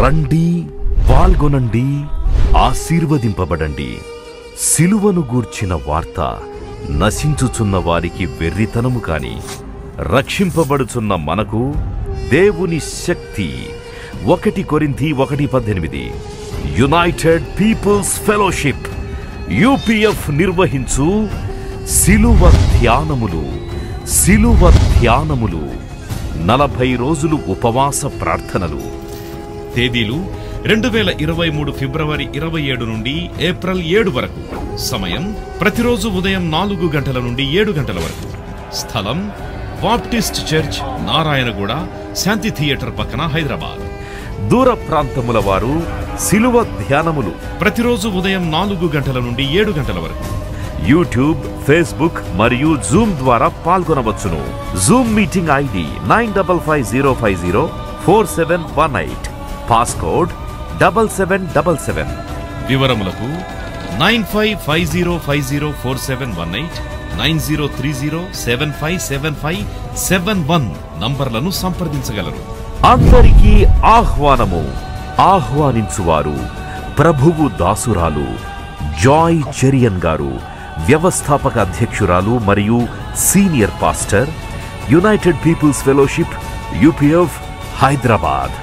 రండి పాల్గొనండి ఆశీర్వదింపబడండి సిలువను గూర్చిన వార్త నశించుచున్న వారికి వెర్రితనము కాని రక్షింపబడుచున్న మనకు దేవుని శక్తి ఒకటి కొరింథీ ఒకటి పద్దెనిమిది యునైటెడ్ పీపుల్స్ ఫెలోషిప్ యూపీఎఫ్ నిర్వహించు సిలువ ధ్యానములు సిలువ ధ్యానములు నలభై రోజులు ఉపవాస ప్రార్థనలు తేదీలు రెండు వేల ఇరవై మూడు ఫిబ్రవరి ఇరవై ఏడు నుండి ఏప్రిల్ ఏడు వరకు సమయం ప్రతిరోజు ఉదయం నాలుగు గంటల నుండి ఏడు గంటల వరకు స్థలం Baptist church Narayanguda Shanti theatre పక్కన హైదరాబాద్ దూర ప్రాంతముల వారు సిలువ ధ్యానములు ప్రతిరోజు ఉదయం నాలుగు గంటల నుండి ఏడు గంటల వరకు యూట్యూబ్ ఫేస్బుక్ మరియు జూమ్ ద్వారా పాల్గొనవచ్చును Zoom meeting ID nine double five zero five zero four seven one eight passcode double seven double seven వివరములకు nine five five zero five zero four seven one eight nine zero three zero seven five seven five seven one నంబర్లను సంప్రదించగలరు అందరికీ ఆహ్వానము ఆహ్వానించువారు ప్రభువు దాసురాలు Joy Cherian గారు వ్యవస్థాపక అధ్యక్షురాలు మరియు senior pastor United peoples Fellowship UPF Hyderabad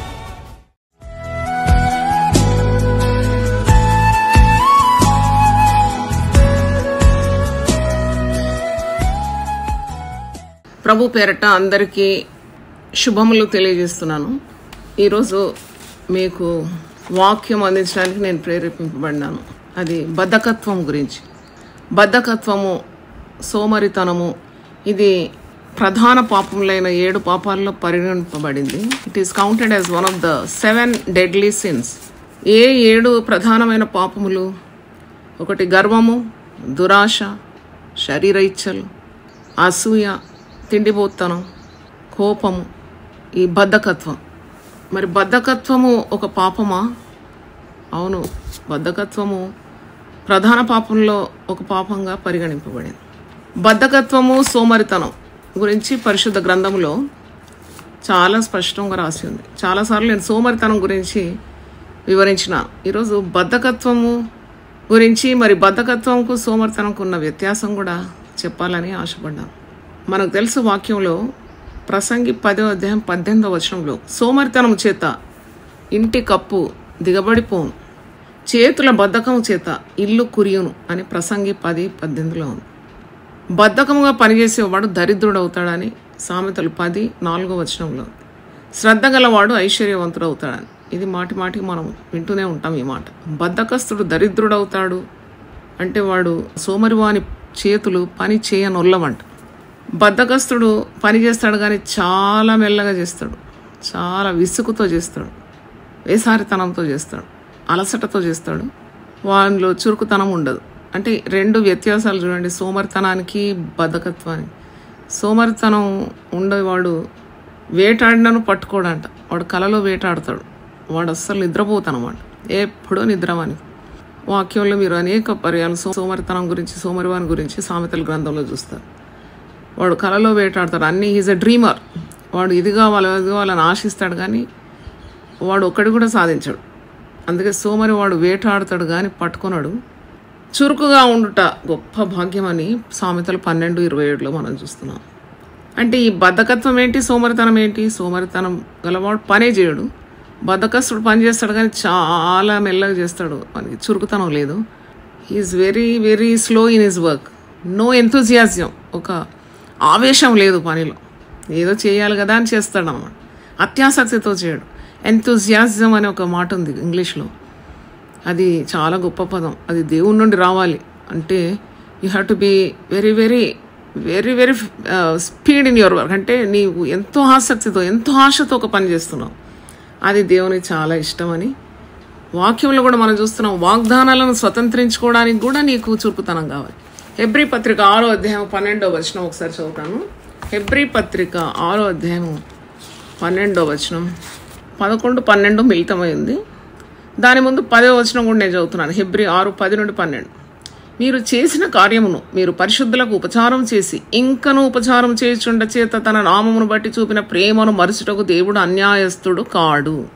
ప్రభు పేరట అందరికీ శుభములు తెలియజేస్తున్నాను ఈరోజు మీకు వాక్యం అందించడానికి నేను ప్రేరేపింపబడినాను అది బద్ధకత్వం గురించి బద్ధకత్వము సోమరితనము ఇది ప్రధాన పాపములైన ఏడు పాపాల్లో పరిగణింపబడింది it is counted as one of the seven deadly sins ఏ ఏడు ప్రధానమైన పాపములు ఒకటి గర్వము దురాశ శరీర ఇచ్చలు అసూయ తిండిపోతనం కోపము ఈ బద్ధకత్వం మరి బద్ధకత్వము ఒక పాపమా అవును బద్ధకత్వము ప్రధాన పాపంలో ఒక పాపంగా పరిగణింపబడింది బద్ధకత్వము సోమరితనం గురించి పరిశుద్ధ గ్రంథంలో చాలా స్పష్టంగా రాసి ఉంది చాలాసార్లు నేను సోమరితనం గురించి వివరించిన ఈరోజు బద్ధకత్వము గురించి మరి బద్ధకత్వంకు సోమరితనంకు ఉన్న వ్యత్యాసం కూడా చెప్పాలని ఆశపడ్డాను మనకు తెలుసు వాక్యంలో ప్రసంగి పదో అధ్యాయం పద్దెనిమిదో వచనంలో సోమరితనం చేత ఇంటి కప్పు దిగబడిపోను చేతుల బద్ధకము చేత ఇల్లు కురియును అని ప్రసంగి పది పద్దెనిమిదిలో ఉంది బద్ధకముగా పనిచేసేవాడు దరిద్రుడవుతాడని సామెతలు పది నాలుగో వచనంలో ఉంది. శ్రద్ధ గలవాడు ఐశ్వర్యవంతుడు అవుతాడని ఇది మాటి మాటికి మనం వింటూనే ఉంటాం ఈ మాట బద్ధకస్తుడు దరిద్రుడవుతాడు అంటే వాడు సోమరివాని చేతులు పని చేయనొల్లవంట బద్ధకస్తుడు పని చేస్తాడు కానీ చాలా మెల్లగా చేస్తాడు చాలా విసుగుతో చేస్తాడు వేసారితనంతో చేస్తాడు అలసటతో చేస్తాడు వాళ్ళలో చురుకుతనం ఉండదు అంటే రెండు వ్యత్యాసాలు చూడండి సోమరితనానికి బద్ధకత్వానికి సోమరితనం ఉండేవాడు వేటాడినను పట్టుకోడంట వాడు కలలో వేటాడతాడు వాడు అస్సలు నిద్రపోతానమాట ఎప్పుడూ నిద్రమని వాక్యంలో మీరు అనేక పర్యాలు సో- సోమరితనం గురించి సోమరివాని గురించి సామెతల గ్రంథంలో చూస్తారు వాడు కలలో వేటాడతాడు అన్నీ ఈజ్ ఎ డ్రీమర్ వాడు ఇది కావాలి అది కావాలని ఆశిస్తాడు కానీ వాడు ఒక్కడి కూడా సాధించాడు అందుకే సోమరి వాడు వేటాడతాడు కానీ పట్టుకున్నాడు చురుకుగా ఉండుట గొప్ప భాగ్యం అని సామెతలు పన్నెండు ఇరవై ఏడులో మనం చూస్తున్నాం అంటే ఈ బద్ధకత్వం ఏంటి సోమరితనం ఏంటి సోమరితనం గలవాడు పనే చేయడు బద్ధకస్తుడు పని చేస్తాడు కానీ చాలా మెల్లగా చేస్తాడు మనకి చురుకుతనం లేదు is very very slow in his work no enthusiasm ఒక ఆవేశం లేదు పనిలో ఏదో చేయాలి కదా అని చేస్తాడు అన్నమాట అత్యాసక్తితో చేయడు ఎంతూజియాజం అనే ఒక మాట ఉంది ఇంగ్లీష్లో అది చాలా గొప్ప పదం అది దేవుని నుండి రావాలి అంటే you have to be very very very very speed in your work అంటే నీవు ఎంతో ఆసక్తితో ఎంతో ఆశతో ఒక పని చేస్తున్నావు అది దేవునికి చాలా ఇష్టమని వాక్యంలో కూడా మనం చూస్తున్నాం వాగ్దానాలను స్వతంత్రించుకోవడానికి కూడా నీకు చురుకుతనం కావాలి హెబ్రి పత్రిక ఆరో అధ్యాయం పన్నెండో వచనం ఒకసారి చదువుతాను హెబ్రి పత్రిక ఆరో అధ్యాయం పన్నెండో వచనం పదకొండు పన్నెండు మిళితమై ఉంది దాని ముందు పదో వచనం కూడా నేను చదువుతున్నాను హెబ్రి ఆరు పది నుండి పన్నెండు మీరు చేసిన కార్యమును మీరు పరిశుద్ధులకు ఉపచారం చేసి ఇంకను ఉపచారం చేయుచుండ చేత తన నామమును బట్టి చూపిన ప్రేమను మరుచుటకు దేవుడు అన్యాయస్తుడు కాడు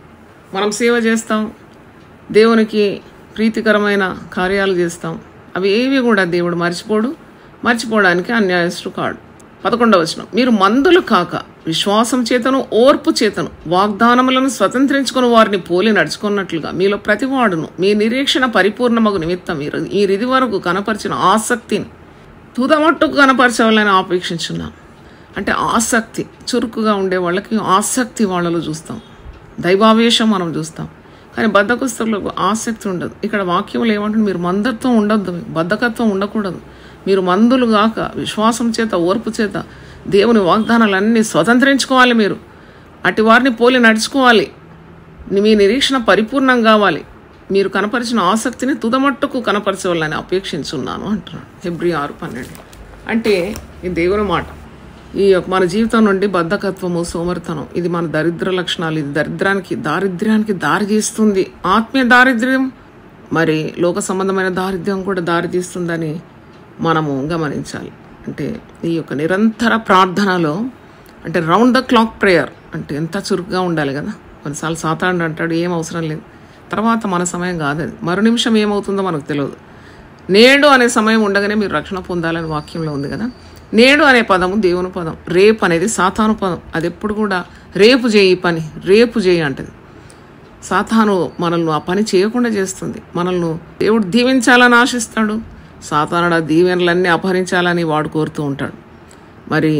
మనం సేవ చేస్తాం దేవునికి ప్రీతికరమైన కార్యాలు చేస్తాం అవి ఏవి కూడా దేవుడు మర్చిపోడు మర్చిపోవడానికి అన్యాయస్తుడు కాడు పదకొండవ వచనం మీరు మందులు కాక విశ్వాసం చేతను ఓర్పు చేతను వాగ్దానములను స్వతంత్రించుకుని వారిని పోలి నడుచుకున్నట్లుగా మీలో ప్రతివాడును మీ నిరీక్షణ పరిపూర్ణమగు నిమిత్తం మీరు మీరు ఇది వరకు కనపరిచిన ఆసక్తిని తుదమట్టుకు కనపరచవాలని ఆపేక్షించున్నాం అంటే ఆసక్తి చురుకుగా ఉండే వాళ్ళకి ఆసక్తి వాళ్ళలో చూస్తాం దైవావేశం మనం చూస్తాం కానీ బద్ధకస్తులకు ఆసక్తి ఉండదు ఇక్కడ వాక్యంలో ఏమంటుంది మీరు మందత్వం ఉండొద్దు మీకు బద్ధకత్వం ఉండకూడదు మీరు మందులు గాక విశ్వాసం చేత ఓర్పు చేత దేవుని వాగ్దానాలన్నీ స్వతంత్రించుకోవాలి మీరు అటు వారిని పోలి నడుచుకోవాలి మీ నిరీక్షణ పరిపూర్ణం కావాలి మీరు కనపరిచిన ఆసక్తిని తుదమట్టుకు కనపరచవాలని అపేక్షించున్నాను అంటున్నాడు హెబ్రి ఆరు పన్నెండు అంటే ఈ దేవుని మాట ఈ యొక్క మన జీవితం నుండి బద్ధకత్వము సోమరితనం ఇది మన దరిద్ర లక్షణాలు ఇది దరిద్రానికి దారిద్ర్యానికి దారి తీస్తుంది ఆత్మీయ దారిద్ర్యం మరి లోక సంబంధమైన దారిద్ర్యం కూడా దారి తీస్తుందని మనము గమనించాలి అంటే ఈ యొక్క నిరంతర ప్రార్థనలో అంటే రౌండ్ ద క్లాక్ ప్రేయర్ అంటే ఎంత చురుకుగా ఉండాలి కదా కొన్నిసార్లు సాతాండు అంటాడు ఏం అవసరం లేదు తర్వాత మన సమయం కాదు అది మరు నిమిషం ఏమవుతుందో మనకు తెలియదు నేడు అనే సమయం ఉండగానే మీరు రక్షణ పొందాలని వాక్యంలో ఉంది కదా నేడు అనే పదము దేవుని పదం రేపు అనేది సాతాను పదం అది ఎప్పుడు కూడా రేపు చేయి ఈ పని రేపు చేయి అంటది సాతాను మనల్ని ఆ పని చేయకుండా చేస్తుంది మనల్ని దేవుడు దీవించాలని ఆశిస్తాడు సాతానుడు ఆ దీవెనలన్నీ అపహరించాలని వాడు కోరుతూ ఉంటాడు మరి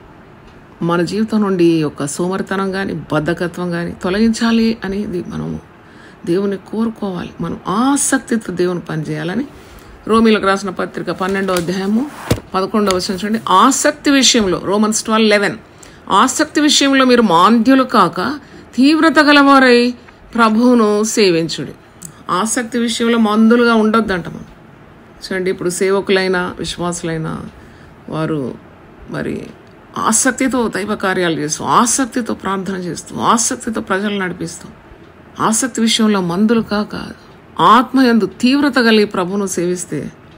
మన జీవితం నుండి ఈ యొక్క సోమరితనం కానీ బద్ధకత్వం కానీ తొలగించాలి అనేది మనము దేవుని కోరుకోవాలి మనం ఆసక్తితో దేవుని పని చేయాలని రోమిలకు రాసిన పత్రిక పన్నెండో అధ్యాయము పదకొండవ వచనం చూడండి ఆసక్తి విషయంలో రోమన్స్ ట్వెల్వ్ లెవెన్ ఆసక్తి విషయంలో మీరు మాంద్యులు కాక తీవ్రత గలవారై ప్రభువును సేవించుడి ఆసక్తి విషయంలో మందులుగా ఉండొద్దంట మనం చూడండి ఇప్పుడు సేవకులైన విశ్వాసులైన వారు మరి ఆసక్తితో దైవ కార్యాలు చేస్తూ ఆసక్తితో ప్రార్థన చేస్తూ ఆసక్తితో ప్రజలు నడిపిస్తూ ఆసక్తి విషయంలో మందులు కాక ఆత్మయందు తీవ్రత కలిగి ప్రభువును సేవిస్తే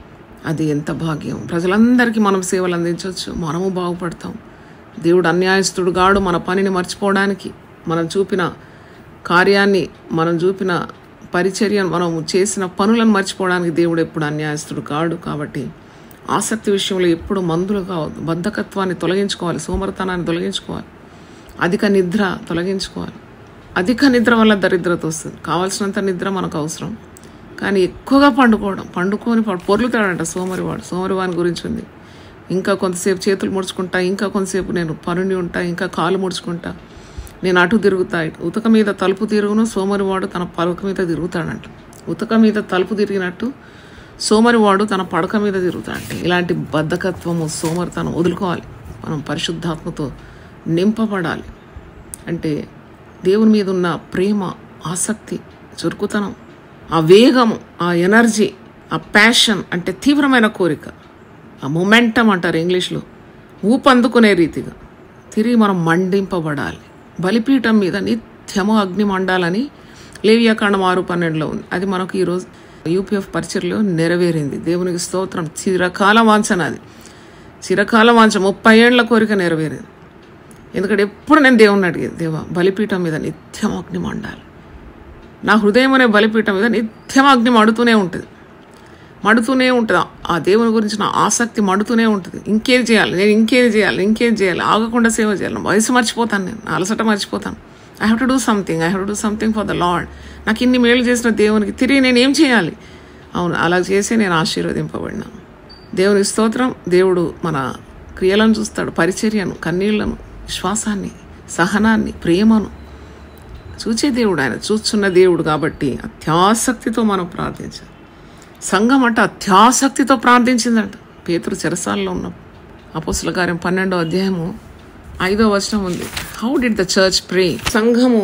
అది ఎంత భాగ్యం ప్రజలందరికీ మనం సేవలు అందించవచ్చు మనము బాగుపడతాం దేవుడు అన్యాయస్తుడు గాడు మన పనిని మర్చిపోవడానికి మనం చూపిన కార్యాన్ని మనం చూపిన పరిచర్యను మనం చేసిన పనులను మర్చిపోవడానికి దేవుడు ఎప్పుడు అన్యాయస్తుడు కాడు కాబట్టి ఆసక్తి విషయంలో ఎప్పుడు మందులు కావద్దు బద్ధకత్వాన్ని తొలగించుకోవాలి సోమరతనాన్ని తొలగించుకోవాలి అధిక నిద్ర తొలగించుకోవాలి అధిక నిద్ర వల్ల దరిద్రత వస్తుంది కావాల్సినంత నిద్ర మనకు అవసరం కానీ ఎక్కువగా పండుకోవడం పండుకొని పడు- పొర్లుతాడంట సోమరివాడు సోమరివాని గురించి ఉంది ఇంకా కొంతసేపు చేతులు ముడుచుకుంటా ఇంకా కొంతసేపు నేను పనుని ఉంటా ఇంకా కాలు ముడుచుకుంటా నేను అటు తిరుగుతా ఇటు. ఉతక మీద తలుపు తిరుగును సోమరివాడు తన పలక మీద తిరుగుతాడంట ఉతక మీద తలుపు తిరిగినట్టు సోమరివాడు తన పడక మీద తిరుగుతాడంటే ఇలాంటి బద్ధకత్వము సోమరితనం వదులుకోవాలి మనం పరిశుద్ధాత్మతో నింపబడాలి అంటే దేవుని మీద ఉన్న ప్రేమ ఆసక్తి చురుకుతనం ఆ వేగము ఆ ఎనర్జీ ఆ ప్యాషన్ అంటే తీవ్రమైన కోరిక ఆ మొమెంటం అంటారు ఇంగ్లీష్లో ఊపందుకునే రీతిగా తిరిగి మనం మండింపబడాలి బలిపీఠం మీద నిత్యము అగ్ని మండాలని లేవియాకాండం ఆరు పన్నెండులో ఉంది అది మనకు ఈరోజు యూపీఎఫ్ పరిచయలో నెరవేరింది దేవునికి స్తోత్రం చిరకాల వాంఛన అది చిరకాల వాంఛ ముప్పై ఏళ్ల కోరిక నెరవేరింది ఎందుకంటే ఎప్పుడు నేను దేవుణ్ణి అడిగేది దేవా బలిపీఠం మీద నిత్యం అగ్ని మండాలి నా హృదయం అనే బలిపీఠం మీద నిత్యం అగ్ని మడుతూనే ఉంటుంది మడుతూనే ఉంటుంది ఆ దేవుని గురించి నా ఆసక్తి మడుతూనే ఉంటుంది ఇంకేది చేయాలి నేను ఇంకేది చేయాలి ఇంకేది చేయాలి ఆగకుండా సేవ చేయాలి నా వయసు మర్చిపోతాను నేను నా అలసట మర్చిపోతాను I have to do something I have to do something for the Lord నాకు ఇన్ని మేలు చేసిన దేవునికి తిరిగి నేను ఏం చేయాలి అవును అలా చేసి నేను ఆశీర్వదింపబడినాను దేవుని స్తోత్రం దేవుడు మన క్రియలను చూస్తాడు పరిచర్యను కన్నీళ్లను విశ్వాసాన్ని సహనాన్ని ప్రేమను చూచే దేవుడు ఆయన చూస్తున్న దేవుడు కాబట్టి అత్యాసక్తితో మనం ప్రార్థించాలి సంఘం అంటే అత్యాసక్తితో ప్రార్థించిందంట పేతురు చెరసాలలో ఉన్నాం అపోసుల కార్యం పన్నెండో అధ్యాయము ఐదో వచనం ఉంది how did the church pray సంఘము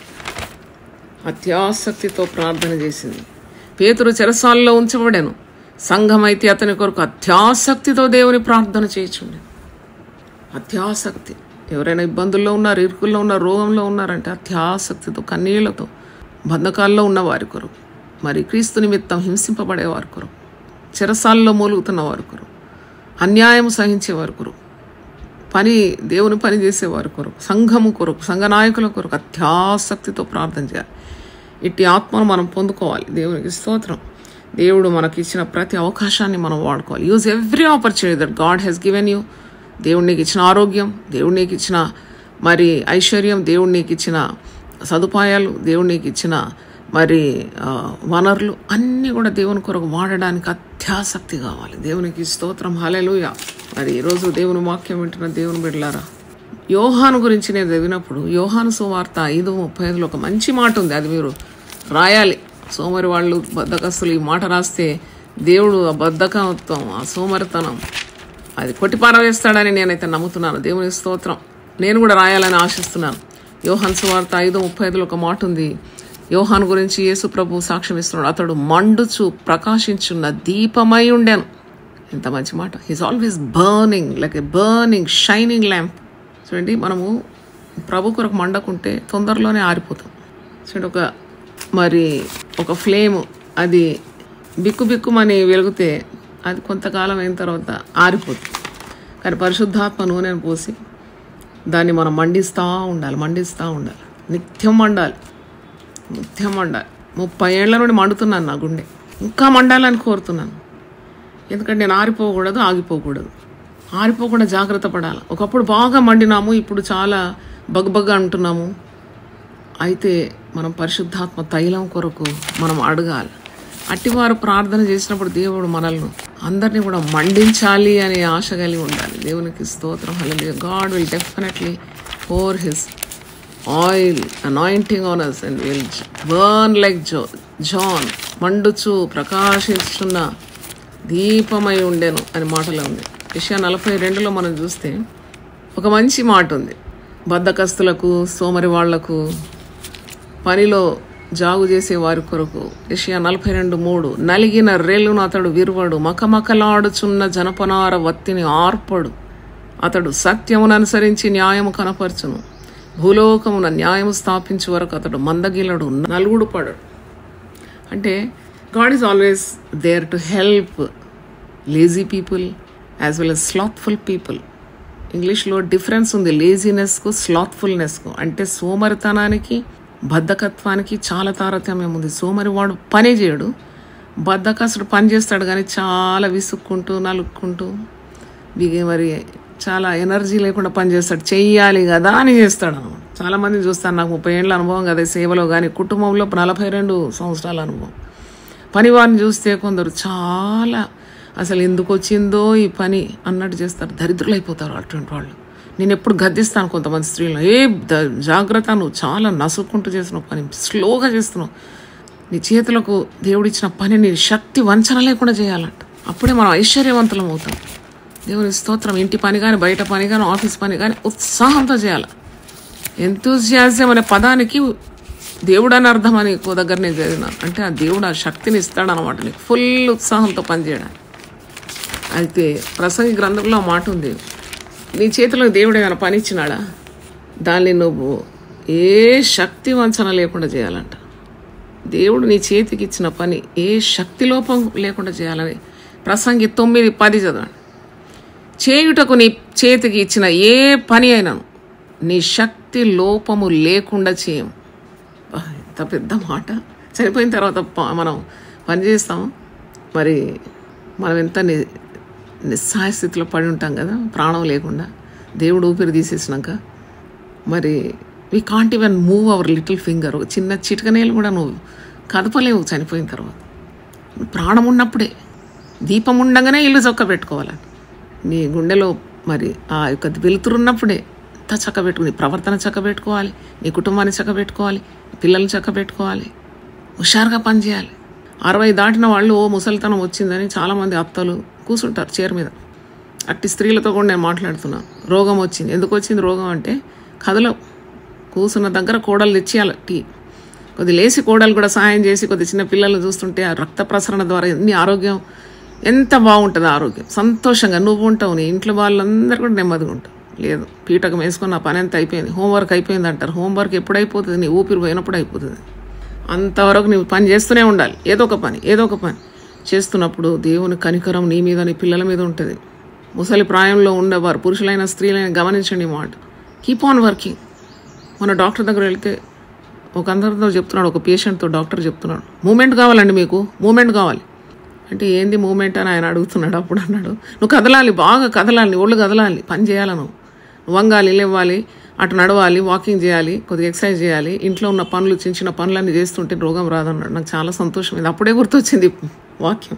అత్యాసక్తితో ప్రార్థన చేసింది పేతురు చెరసాలలో ఉంచబడాను సంఘం అయితే అతని కొరకు అత్యాసక్తితో దేవుని ప్రార్థన చేయించుండే అత్యాసక్తి ఎవరైనా ఇబ్బందుల్లో ఉన్నారు ఇరుకుల్లో ఉన్నారు రోగంలో ఉన్నారంటే అత్యాసక్తితో కన్నీళ్లతో బంధకాల్లో ఉన్న వారి కొరకు మరి క్రీస్తు నిమిత్తం హింసింపబడే వారి కొరకు చెరసాల్లో మూలుగుతున్న వారి కొరకు అన్యాయం సహించే వారి కొరకు పని దేవుని పని చేసేవారి కొరకు సంఘము కొరకు సంఘ నాయకుల కొరకు అత్యాసక్తితో ప్రార్థన చేయాలి ఇట్టి ఆత్మను మనం పొందుకోవాలి దేవునికి స్తోత్రం దేవుడు మనకి ఇచ్చిన ప్రతి అవకాశాన్ని మనం వాడుకోవాలి use every opportunity that God has given you దేవుడు నీకు ఇచ్చిన ఆరోగ్యం దేవుడు నీకు ఇచ్చిన మరి ఐశ్వర్యం దేవుడు నీకు ఇచ్చిన సదుపాయాలు దేవుడు నీకు ఇచ్చిన మరి ఆ, వనరులు అన్నీ కూడా దేవుని కొరకు వాడడానికి అత్యాసక్తి కావాలి దేవునికి స్తోత్రం హలెలుయ మరి ఈరోజు దేవుని వాక్యం వింటున్న దేవుని బిడ్డలారా యోహాను గురించి నేను చదివినప్పుడు యోహాను సువార్త ఐదు ముప్పై ఐదులో ఒక మంచి మాట ఉంది అది మీరు రాయాలి సోమరి వాళ్ళు బద్దకస్తులు ఈ మాట రాస్తే దేవుడు ఆ బద్ధకత్వం ఆ సోమరితనం అది కొట్టి పారవేస్తాడని నేనైతే నమ్ముతున్నాను దేవుని స్తోత్రం నేను కూడా రాయాలని ఆశిస్తున్నాను యోహాన్ సువార్త ఐదు ముప్పై ఐదులో ఒక మాట ఉంది యోహాన్ గురించి యేసు ప్రభు సాక్ష్యం ఇస్తున్నాడు అతడు మండుచు ప్రకాశించున్న దీపమై ఉండెను ఎంత మంచి మాట he's always burning like a burning shining lamp చూడండి మనము ప్రభు కొరకు మండకుంటే తొందరలోనే ఆరిపోతాం చూడండి ఒక మరి ఒక ఫ్లేమ్ అది బిక్కు బిక్కుమని వెలిగితే అది కొంతకాలం అయిన తర్వాత ఆరిపోతుంది కానీ పరిశుద్ధాత్మ నూనెను పోసి దాన్ని మనం మండిస్తూ ఉండాలి మండిస్తూ ఉండాలి నిత్యం మండాలి నిత్యం మండాలి ముప్పై ఏళ్ల నుండి మండుతున్నాను నా గుండె ఇంకా మండాలని కోరుతున్నాను ఎందుకంటే నేను ఆరిపోకూడదు ఆగిపోకూడదు ఆరిపోకుండా జాగ్రత్త పడాలి ఒకప్పుడు బాగా మండినాము ఇప్పుడు చాలా బగ్బగ్ అంటున్నాము అయితే మనం పరిశుద్ధాత్మ తైలం కొరకు మనం అడగాలి అట్టివారు ప్రార్థన చేసినప్పుడు దేవుడు మనల్ని అందరినీ కూడా మండించాలి అనే ఆశ కలిగి ఉండాలి దేవునికి స్తోత్రం హల్లెలూయా God will definitely pour his oil anointing on us and will burn like జో జాన్ మండుచు ప్రకాశిస్తున్న దీపమై ఉండెను అని మాటలో ఉంది విషయం నలభై రెండులో మనం చూస్తే ఒక మంచి మాట ఉంది బద్దకస్తులకు సోమరి వాళ్లకు పనిలో జాగు చేసే వారి కొరకు ఏషియా నలభై రెండు మూడు నలిగిన రేలును అతడు విరువడు మకమకలాడుచున్న జనపనార వత్తిని ఆర్పడు అతడు సత్యమును అనుసరించి న్యాయము కనపరచును భూలోకమున న్యాయము స్థాపించే వరకు అతడు మందగిలడు నలుగుడు పడడు అంటే God is always there to help lazy people as well as slothful people ఇంగ్లీష్లో డిఫరెన్స్ ఉంది లేజినెస్కు స్లాత్ఫుల్నెస్కు అంటే సోమరితనానికి బద్ధకత్వానికి చాలా తారతమ్యం ఉంది సోమరి వాడు పనే చేయడు బద్ధకస్తుడు పని చేస్తాడు కానీ చాలా విసుక్కుంటూ నలుక్కుంటూ బిగి మరి చాలా ఎనర్జీ లేకుండా పని చేస్తాడు చెయ్యాలి కదా అని చేస్తాడు అనమాట చాలా మంది చూస్తాను నాకు ముప్పై ఏళ్ళ అనుభవం కదా సేవలో కానీ కుటుంబంలో నలభై రెండు సంవత్సరాల అనుభవం పని వారిని చూస్తే కొందరు చాలా అసలు ఎందుకు వచ్చిందో ఈ పని అన్నట్టు చేస్తారు దరిద్రులు అయిపోతారు అటువంటి వాళ్ళు నేను ఎప్పుడు గద్దిస్తాను కొంతమంది స్త్రీలు ఏ ద- జాగ్రత్త నువ్వు చాలా నసుక్కుంటూ చేస్తున్నావు పని స్లోగా చేస్తున్నావు నీ చేతులకు దేవుడిచ్చిన పనిని శక్తి వంచన లేకుండా చేయాలంట అప్పుడే మనం ఐశ్వర్యవంతులం అవుతాం దేవుని స్తోత్రం ఇంటి పని కానీ బయట పని కానీ ఆఫీస్ పని కానీ ఉత్సాహంతో చేయాలి ఎంతూజియాజం అనే పదానికి దేవుడు అని అర్థం అని ఇంకో దగ్గర నేను చదివినాను అంటే ఆ దేవుడు ఆ శక్తిని ఇస్తాడనమాట నీకు ఫుల్ ఉత్సాహంతో పనిచేయడానికి అయితే ప్రసంగి గ్రంథంలో ఆ మాట ఉంది నీ చేతిలో దేవుడు ఏమైనా పని ఇచ్చినాడా దాన్ని నువ్వు ఏ శక్తి వంచన లేకుండా చేయాలంట దేవుడు నీ చేతికి ఇచ్చిన పని ఏ శక్తి లోపం లేకుండా చేయాలని ప్రసంగి తొమ్మిది పది చదవండి చేయుటకు నీ చేతికి ఇచ్చిన ఏ పని అయినాను నీ శక్తి లోపము లేకుండా చేయం అబ్బా, ఎంత పెద్ద మాట చనిపోయిన తర్వాత ప- మనం పని చేస్తాము మరి మనం ఎంత ని నిస్సహాయ స్థితిలో పడి ఉంటాం కదా ప్రాణం లేకుండా దేవుడు ఊపిరి తీసేసినాక మరి we can't even move our little finger ఒక చిన్న చిటికనేలు కూడా నువ్వు కదపలేవు చనిపోయిన తర్వాత ప్రాణం ఉన్నప్పుడే దీపం ఉండగానే ఇల్లు చొక్క పెట్టుకోవాలి నీ గుండెలో మరి ఆ యొక్క వెలుతురు ఉన్నప్పుడే అంతా చక్క పెట్టుకుని నీ ప్రవర్తన చక్క పెట్టుకోవాలి నీ కుటుంబాన్ని చక్క పెట్టుకోవాలి పిల్లల్ని చక్క పెట్టుకోవాలి హుషారుగా పనిచేయాలి అరవై దాటిన వాళ్ళు ఓ ముసలితనం వచ్చిందని చాలామంది అత్తలు కూర్చుంటారు చైర్ మీద అట్టి స్త్రీలతో కూడా నేను మాట్లాడుతున్నాను రోగం వచ్చింది ఎందుకు వచ్చింది రోగం అంటే కథలో కూర్చున్న దగ్గర కోడలు తెచ్చేయాలి టీ కొద్ది లేచి కోడలు కూడా సాయం చేసి కొద్ది చిన్న పిల్లల్ని చూస్తుంటే ఆ రక్త ప్రసరణ ద్వారా ఎన్ని ఆరోగ్యం ఎంత బాగుంటుంది ఆరోగ్యం సంతోషంగా నువ్వు ఉంటావు నీ ఇంట్లో వాళ్ళందరూ కూడా నెమ్మదిగా ఉంటావు లేదు పీటకం వేసుకొని నా పని అంతా అయిపోయింది హోంవర్క్ అయిపోయింది అంటారు హోంవర్క్ ఎప్పుడు అయిపోతుంది నీ ఊపిరి పోయినప్పుడు అయిపోతుంది అంతవరకు నువ్వు పని చేస్తూనే ఉండాలి ఏదో ఒక పని ఏదో ఒక పని చేస్తున్నప్పుడు దేవుని కనికరం నీ మీద నీ పిల్లల మీద ఉంటుంది ముసలి ప్రాయంలో ఉండేవారు పురుషులైన స్త్రీలైన గమనించండి ఈ మాట కీప్ ఆన్ వర్కింగ్ మన డాక్టర్ దగ్గర వెళ్తే ఒక అందరితో చెప్తున్నాడు ఒక పేషెంట్తో డాక్టర్ చెప్తున్నాడు మూమెంట్ కావాలండి మీకు మూమెంట్ కావాలి అంటే ఏంది మూమెంట్ అని ఆయన అడుగుతున్నాడు అప్పుడు అన్నాడు నువ్వు కదలాలి బాగా కదలాలి నీ ఒళ్ళు కదలాలి పని చేయాలి నువ్వు నువ్వు వంగాలి లేవాలి అటు నడవాలి వాకింగ్ చేయాలి కొద్దిగా ఎక్సర్సైజ్ చేయాలి ఇంట్లో ఉన్న పనులు చిన్న చిన్న పనులన్నీ చేస్తుంటే రోగం రాదన్నాడు నాకు చాలా సంతోషమైంది అప్పుడే గుర్తొచ్చింది ఈ వాక్యం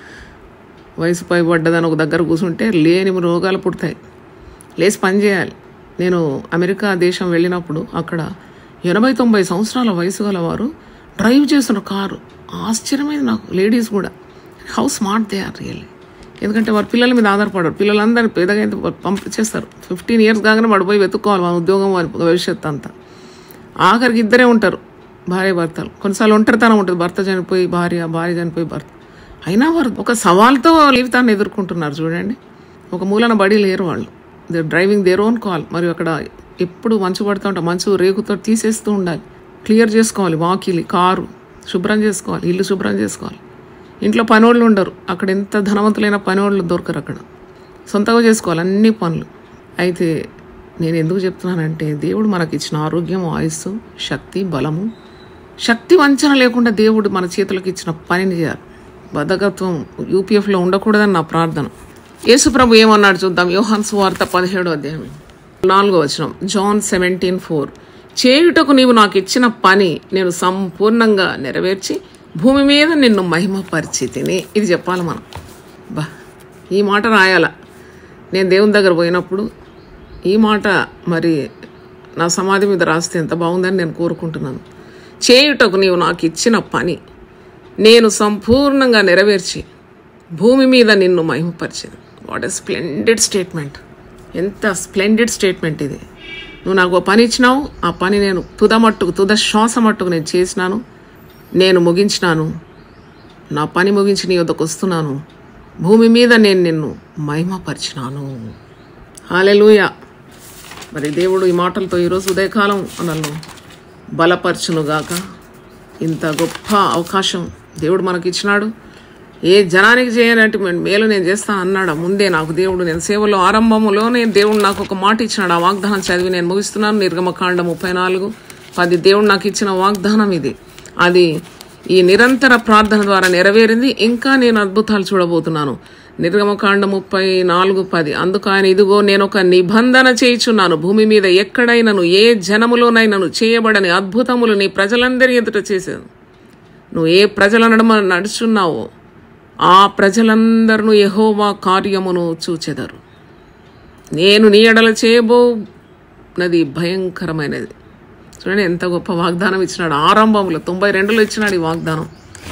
వయసు పైబడ్డదని ఒక దగ్గర కూర్చుంటే లేని రోగాలు పుడతాయి లేచి పని చేయాలి నేను అమెరికా దేశం వెళ్ళినప్పుడు అక్కడ ఎనభై తొంభై సంవత్సరాల వయసు గల వారు డ్రైవ్ చేస్తున్న కారు ఆశ్చర్యమైంది నాకు లేడీస్ కూడా how smart they are really ఎందుకంటే వారు పిల్లల మీద ఆధారపడరు పిల్లలందరినీ పెద్దగా అయితే పంపించేస్తారు ఫిఫ్టీన్ ఇయర్స్ కాగానే వాడు పోయి వెతుక్కోవాలి మన ఉద్యోగం వారి భవిష్యత్తు అంతా ఆఖరికి ఇద్దరే ఉంటారు భార్య భర్తలు కొన్నిసార్లు ఒంటరితనం ఉంటుంది భర్త చనిపోయి భార్య భార్య చనిపోయి భర్త అయినా వారు ఒక సవాల్తో జీవితాన్ని ఎదుర్కొంటున్నారు చూడండి ఒక మూలన బడి లేరు వాళ్ళు they driving their own car మరియు అక్కడ ఎప్పుడు మంచు పడుతూ ఉంటా మంచు రేకుతో తీసేస్తూ ఉండాలి క్లియర్ చేసుకోవాలి వాకిలి కారు శుభ్రం చేసుకోవాలి ఇల్లు శుభ్రం చేసుకోవాలి ఇంట్లో పనోళ్ళు ఉండరు అక్కడ ఎంత ధనవంతులైన పనోళ్ళు దొరకరు అక్కడ సొంతంగా చేసుకోవాలి అన్ని పనులు అయితే నేను ఎందుకు చెప్తున్నానంటే దేవుడు మనకి ఇచ్చిన ఆరోగ్యం ఆయుస్సు శక్తి బలము శక్తి వంచన లేకుండా దేవుడు మన చేతులకు ఇచ్చిన పనిని చేయాలి బద్ధకత్వం యూపీఎఫ్లో ఉండకూడదని నా ప్రార్థన యేసుప్రభు ఏమన్నాడు చూద్దాం యోహాన్ సువార్త పదిహేడో అధ్యాయం నాలుగో వచనం జాన్ సెవెంటీన్ ఫోర్ చేయుటకు నీవు నాకు ఇచ్చిన పని నేను సంపూర్ణంగా నెరవేర్చి భూమి మీద నిన్ను మహిమపరిచితిని ఇది చెప్పాలి మనం బా ఈ మాట రాయాల నేను దేవుని దగ్గర పోయినప్పుడు ఈ మాట మరి నా సమాధి మీద రాస్తే ఎంత బాగుందని నేను కోరుకుంటున్నాను చేయుటకు నీవు నాకు ఇచ్చిన పని నేను సంపూర్ణంగా నెరవేర్చి భూమి మీద నిన్ను మహిమపరిచింది వాట్ ఎ స్ప్లెండెడ్ స్టేట్మెంట్ ఎంత స్ప్లెండెడ్ స్టేట్మెంట్ ఇది నువ్వు నాకు ఓ పని ఇచ్చినావు ఆ పని నేను తుద మట్టుకు తుద శ్వాస మట్టుకు నేను చేసినాను నేను ముగించినాను నా పని ముగించి నీ వద్దకు వస్తున్నాను భూమి మీద నేను నిన్ను మహిమపరిచినాను హాలెలూయా మరి దేవుడు ఈ మాటలతో ఈరోజు ఉదయకాలం మనల్ని బలపరచునుగాక ఇంత గొప్ప అవకాశం దేవుడు మనకి ఇచ్చినాడు ఏ జనానికి చేయనట్టు మేలు నేను చేస్తాను అన్నాడు ముందే నాకు దేవుడు నేను సేవలో ఆరంభంలోనే దేవుడు నాకు ఒక మాట ఇచ్చినాడు ఆ వాగ్దానం చదివి నేను ముగిస్తున్నాను నిర్గమకాండ ముప్పై నాలుగు పది దేవుడు నాకు ఇచ్చిన వాగ్దానం ఇది అది ఈ నిరంతర ప్రార్థన ద్వారా నెరవేరింది ఇంకా నేను అద్భుతాలు చూడబోతున్నాను నిర్గమకాండ ముప్పై నాలుగు పది అందుకు ఆయన ఇదిగో నేను ఒక నిబంధన చేయుచున్నాను భూమి మీద ఎక్కడైనను ఏ జనములోనైనను చేయబడని అద్భుతములు నీ ప్రజలందరి ఎదుట చేశాను నువ్వు ఏ ప్రజల నడుమ నడుచున్నావో ఆ ప్రజలందరూ యహోవా కార్యమును చూచెదరు నేను నీ ఎడల చేయబో నది భయంకరమైనది చూడండి ఎంత గొప్ప వాగ్దానం ఇచ్చినాడు ఆరంభంలో తొంభై రెండులో ఇచ్చినాడు ఈ వాగ్దానం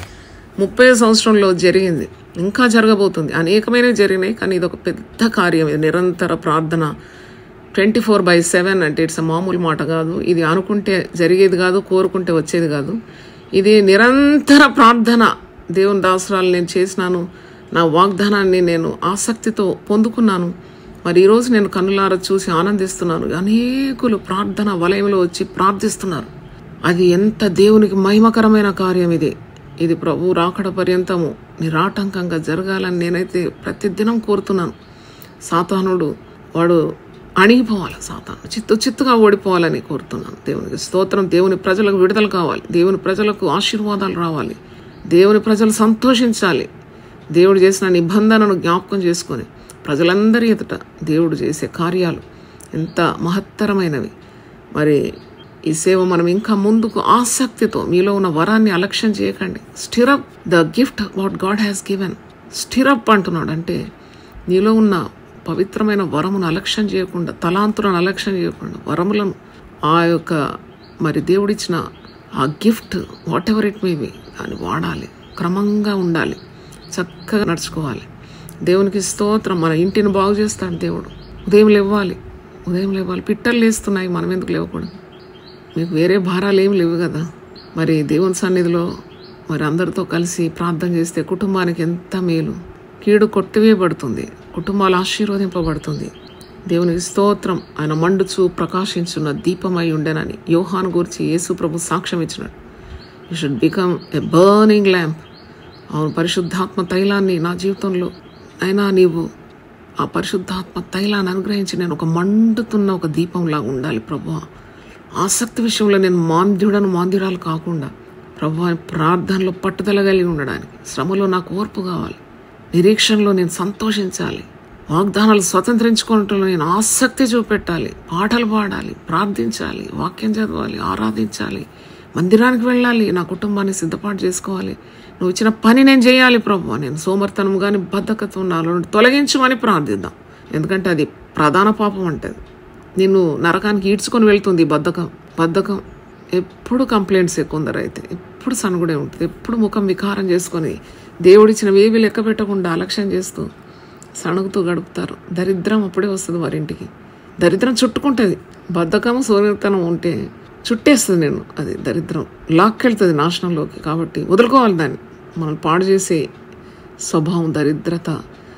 ముప్పై సంవత్సరంలో జరిగింది ఇంకా జరగబోతుంది అనేకమైనవి జరిగినాయి కానీ ఇది ఒక పెద్ద కార్యం ఇది నిరంతర ప్రార్థన ట్వంటీ ఫోర్ బై సెవెన్ అంటే ఇట్స్ మామూలు మాట కాదు ఇది అనుకుంటే జరిగేది కాదు కోరుకుంటే వచ్చేది కాదు ఇది నిరంతర ప్రార్థన దేవుని దాసరాలు నేను చేసినాను నా వాగ్దానాన్ని నేను ఆసక్తితో పొందుకున్నాను మరి ఈరోజు నేను కన్నులారా చూసి ఆనందిస్తున్నాను అనేకులు ప్రార్థన వలయంలో వచ్చి ప్రార్థిస్తున్నారు అది ఎంత దేవునికి మహిమకరమైన కార్యం ఇది ఇది ప్రభు రాకడ పర్యంతము నిరాటంకంగా జరగాలని నేనైతే ప్రతిదినం కోరుతున్నాను సాతానుడు వాడు అణిగిపోవాలి సాతాను చిత్తు చిత్తుగా ఓడిపోవాలని కోరుతున్నాను దేవునికి స్తోత్రం దేవుని ప్రజలకు విడుదల కావాలి దేవుని ప్రజలకు ఆశీర్వాదాలు రావాలి దేవుని ప్రజలు సంతోషించాలి దేవుడు చేసిన నిబంధనను జ్ఞాపకం చేసుకొని ప్రజలందరి ఎదుట దేవుడు చేసే కార్యాలు ఎంత మహత్తరమైనవి మరి ఈ సేవ మనం ఇంకా ముందుకు ఆసక్తితో మీలో ఉన్న వరాన్ని అలక్ష్యం చేయకండి stir up the gift what God has given stir up అంటున్నాడు అంటే నీలో ఉన్న పవిత్రమైన వరమును అలక్ష్యం చేయకుండా తలాంతులను అలక్ష్యం చేయకుండా వరములను ఆ యొక్క మరి దేవుడిచ్చిన ఆ gift whatever it may be దాన్ని వాడాలి క్రమంగా ఉండాలి చక్కగా నడుచుకోవాలి దేవునికి స్తోత్రం మన ఇంటిని బాగు చేస్తాడు దేవుడు ఉదయం లేవాలి ఉదయం లేవాలి పిట్టలు లేస్తున్నాయి మనం ఎందుకు లేవకూడదు మీకు వేరే భారాలు ఏం లేవు కదా మరి దేవుని సన్నిధిలో మరి అందరితో కలిసి ప్రార్థన చేస్తే కుటుంబానికి ఎంత మేలు కీడు కొట్టివేయబడుతుంది కుటుంబాలు ఆశీర్వదింపబడుతుంది దేవునికి స్తోత్రం ఆయన మండుచు ప్రకాశించున్న దీపమై ఉండెనని యోహాను గురించి యేసు ప్రభు సాక్ష్యం ఇచ్చినాడు you should become a burning lamp అవును పరిశుద్ధాత్మ తైలాన్ని నా జీవితంలో అయినా నీవు ఆ పరిశుద్ధాత్మ తైలాన్ని అనుగ్రహించి నేను ఒక మండుతున్న ఒక దీపంలాగా ఉండాలి ప్రభు ఆసక్తి విషయంలో నేను మాంద్యుడను మాంద్యురాలు కాకుండా ప్రభు ప్రార్థనలో పట్టుదల కలిగి ఉండడానికి శ్రమలో నాకు ఓర్పు కావాలి నిరీక్షణలో నేను సంతోషించాలి వాగ్దానాలు స్వతంత్రించుకోవటంలో నేను ఆసక్తి చూపెట్టాలి పాటలు పాడాలి ప్రార్థించాలి వాక్యం చదవాలి ఆరాధించాలి మందిరానికి వెళ్ళాలి నా కుటుంబాన్ని సిద్ధపాటు చేసుకోవాలి నువ్వు ఇచ్చిన పని నేను చేయాలి ప్రభు నేను సోమర్తనం కానీ బద్ధకత్వం నాలో నుండి తొలగించమని ప్రార్థిద్దాం ఎందుకంటే అది ప్రధాన పాపం అంటది నిన్ను నరకానికి ఈడ్చుకొని వెళ్తుంది ఈ బద్ధకం బద్ధకం ఎప్పుడు కంప్లైంట్స్ కొందరు అయితే ఎప్పుడు సనుగుడే ఉంటుంది ఎప్పుడు ముఖం వికారం చేసుకొని దేవుడిచ్చినవి ఏవి లెక్క పెట్టకుండా అలక్ష్యం చేస్తూ సణుగుతూ గడుపుతారు దరిద్రం అప్పుడే వస్తుంది వారింటికి దరిద్రం చుట్టుకుంటుంది బద్ధకము సోనితనం ఉంటే చుట్టేస్తుంది నేను అది దరిద్రం లాక్కెళ్తుంది నాశనంలోకి కాబట్టి వదులుకోవాలి దాన్ని మనం పాడు చేసే స్వభావం దరిద్రత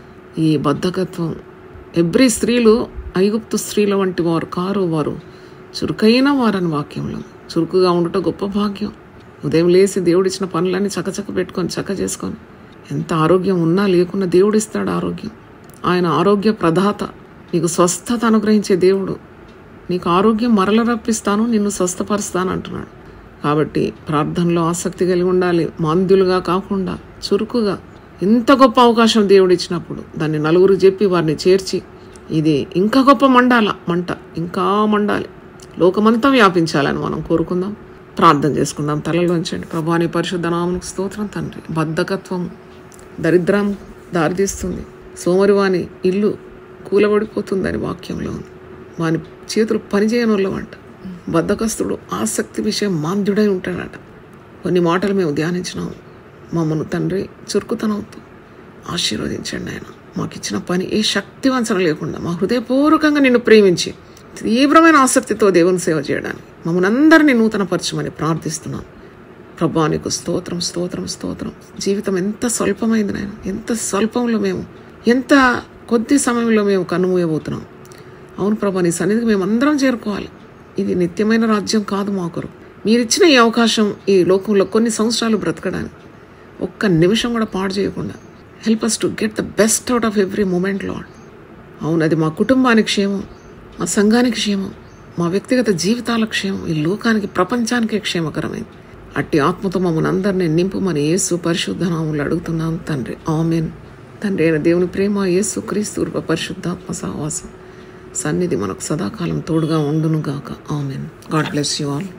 ఈ బద్ధకత్వం ఎవ్రీ స్త్రీలు ఐగుప్తు స్త్రీల వంటి వారు కారు వారు చురుకైన వారని వాక్యంలో చురుకుగా ఉండటం గొప్ప భాగ్యం ఉదయం లేచి దేవుడిచ్చిన పనులన్నీ చకచక పెట్టుకొని చక్క చేసుకొని ఎంత ఆరోగ్యం ఉన్నా లేకున్నా దేవుడు ఇస్తాడు ఆరోగ్యం ఆయన ఆరోగ్య ప్రదాత నీకు స్వస్థత అనుగ్రహించే దేవుడు నీకు ఆరోగ్యం మరల రప్పిస్తాను నిన్ను స్వస్థపరుస్తాను అంటున్నాడు కాబట్టి ప్రార్థనలో ఆసక్తి కలిగి ఉండాలి మాంద్యులుగా కాకుండా చురుకుగా ఇంత గొప్ప అవకాశం దేవుడు ఇచ్చినప్పుడు దాన్ని నలుగురు చెప్పి వారిని చేర్చి ఇది ఇంకా గొప్ప మండాల మంట ఇంకా మండాలి లోకమంతా వ్యాపించాలని మనం కోరుకుందాం ప్రార్థన చేసుకుందాం తలలో ఉంచండి ప్రభాని పరిశుద్ధ నామనికి స్తోత్రం తండ్రి బద్ధకత్వం దరిద్రం దారితీస్తుంది సోమరివాని ఇల్లు కూలబడిపోతుందని వాక్యంలో ఉంది వాని చేతులు పనిచేయని వాళ్ళమంట బద్ధకస్తుడు ఆసక్తి విషయం మాంద్యుడై ఉంటాడట కొన్ని మాటలు మేము ధ్యానించినాము మమ్మల్ని తండ్రి చురుకుతనంతో ఆశీర్వదించండి ఆయన మాకు ఇచ్చిన పని ఏ శక్తి వంచన లేకుండా మా హృదయపూర్వకంగా నిన్ను ప్రేమించి తీవ్రమైన ఆసక్తితో దేవుని సేవ చేయడానికి మమ్మల్ని అందరినీ నూతనపరచమని ప్రార్థిస్తున్నాను ప్రభా నీకు స్తోత్రం స్తోత్రం స్తోత్రం జీవితం ఎంత స్వల్పమైంది నాయన ఎంత స్వల్పంలో మేము ఎంత కొద్ది సమయంలో మేము కన్నుమూయబోతున్నాం అవును ప్రభా నీ సన్నిధికి మేము అందరం చేరుకోవాలి ఇది నిత్యమైన రాజ్యం కాదు మా కొరకు మీరిచ్చిన ఈ అవకాశం ఈ లోకంలో కొన్ని సంవత్సరాలు బ్రతకడానికి ఒక్క నిమిషం కూడా పాడు చేయకుండా help us to get the best out of every moment Lord అవును అది మా కుటుంబానికి క్షేమం మా సంఘానికి క్షేమం మా వ్యక్తిగత జీవితాల క్షేమం ఈ లోకానికి ప్రపంచానికి క్షేమకరమైంది అట్టి ఆత్మతో మమ్మల్ని అందరినీ నింపుమని యేసు పరిశుద్ధ నాములు అడుగుతున్నాం తండ్రి ఆమెన్ తండ్రి అయిన దేవుని ప్రేమ యేసు క్రీస్తు రూప పరిశుద్ధాత్మ సహవాసం సన్నిధి మనకు సదాకాలం తోడుగా ఉండునుగాక ఆమెన్ గాడ్ బ్లెస్ యు ఆల్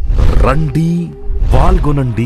రండి పాల్గొనండి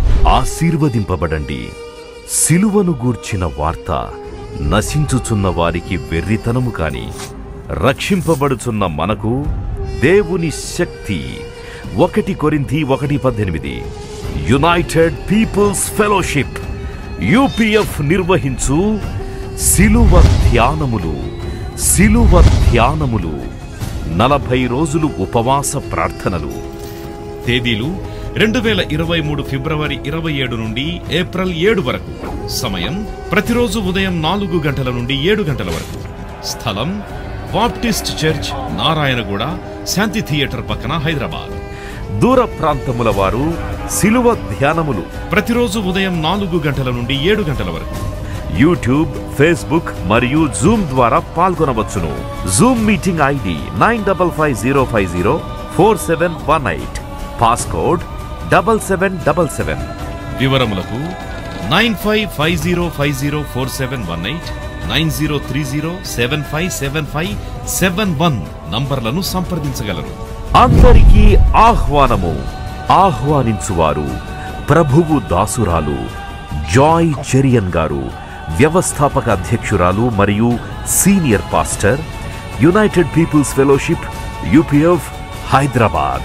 ఆశీర్వదింపబడండి సిలువను గూర్చిన వార్త నశించుచున్న వారికి వెర్రితనము కాని రక్షింపబడుచున్న మనకు దేవుని శక్తి ఒకటి కొరింథీ ఒకటి పద్దెనిమిది యునైటెడ్ పీపుల్స్ ఫెలోషిప్ యూపీఎఫ్ నిర్వహించు సిలువ ధ్యానములు సిలువ ధ్యానములు నలభై రోజులు ఉపవాస ప్రార్థనలు తేదీలు రెండు వేల ఇరవై మూడు ఫిబ్రవరి ఇరవై ఏడు నుండి ఏప్రిల్ ఏడు వరకు సమయం ప్రతిరోజు ఉదయం నాలుగు గంటల నుండి ఏడు గంటల వరకు స్థలం Baptist church Narayanguda Shanti theatre పక్కన హైదరాబాద్ దూర ప్రాంతముల వారు సిలువ ధ్యానములు ప్రతిరోజు ఉదయం నాలుగు గంటల నుండి ఏడు గంటల వరకు యూట్యూబ్ ఫేస్బుక్ మరియు జూమ్ ద్వారా పాల్గొనవచ్చును Zoom meeting ID nine double five zero five zero four seven one eight passcode double seven double seven వివరములకు nine five five zero five zero four seven one eight nine zero three zero seven five seven five seven one నంబర్లను సంప్రదించగలరు అందరికీ ఆహ్వానము ఆహ్వానించువారు ప్రభువు దాసురాలు Joy Cherian గారు వ్యవస్థాపక అధ్యక్షురాలు మరియు senior pastor United peoples Fellowship UPF Hyderabad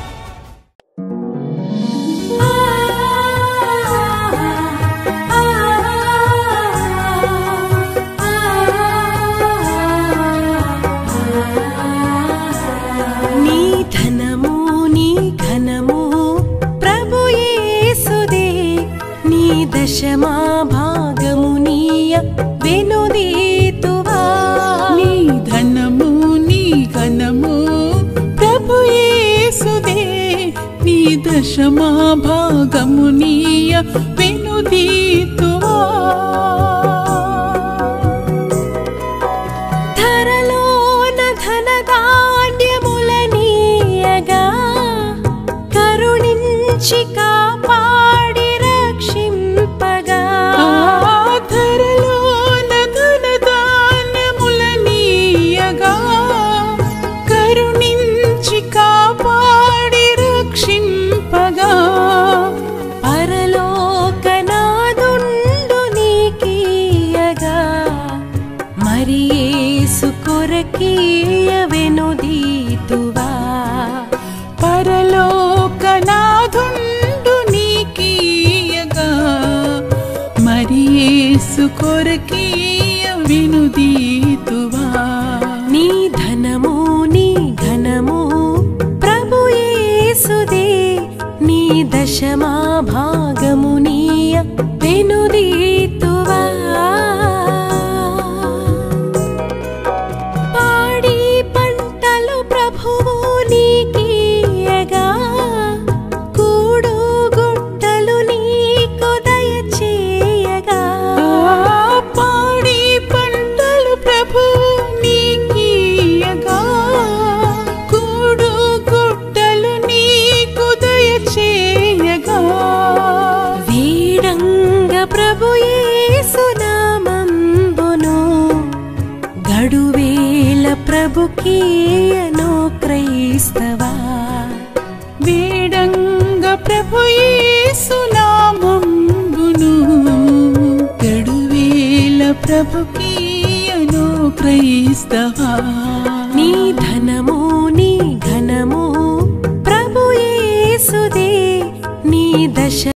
నీ ధనము నీ ఘనము ప్రభు యేసుదే నీ దశమా భాగము నీయ వెనుదీతువా నీ ధనము నీ ఘనము ప్రభు యేసుదే నీ దశమా భాగము నీయ వెనుదీతువా ధరలోన ధనధాన్యముల నీయగా కొరకీయ వినుదీతువా నీ ధనము నీ ఘనము ప్రభు యేసుదే నీ దశమా భాగము నీయ వెనుదీతువా పాడి పంటలు ప్రభువు నీకీయగా కూడు గుట్టలు నీకు దయచేయగా పాడి పంటలు ప్రభు నీకీయగా కూడు గుట్టలు నీకు దయచేయగా వీడంగ ప్రభు యేసునామంబును గడువేల ప్రభుకీయను క్రైస్తవా వేడంగ ప్రభు యేసునామంబును గడువేల ప్రభుకీయను క్రైస్తవా నీ ధనము నీ ఘనము ప్రభు యేసుదే నీ దశ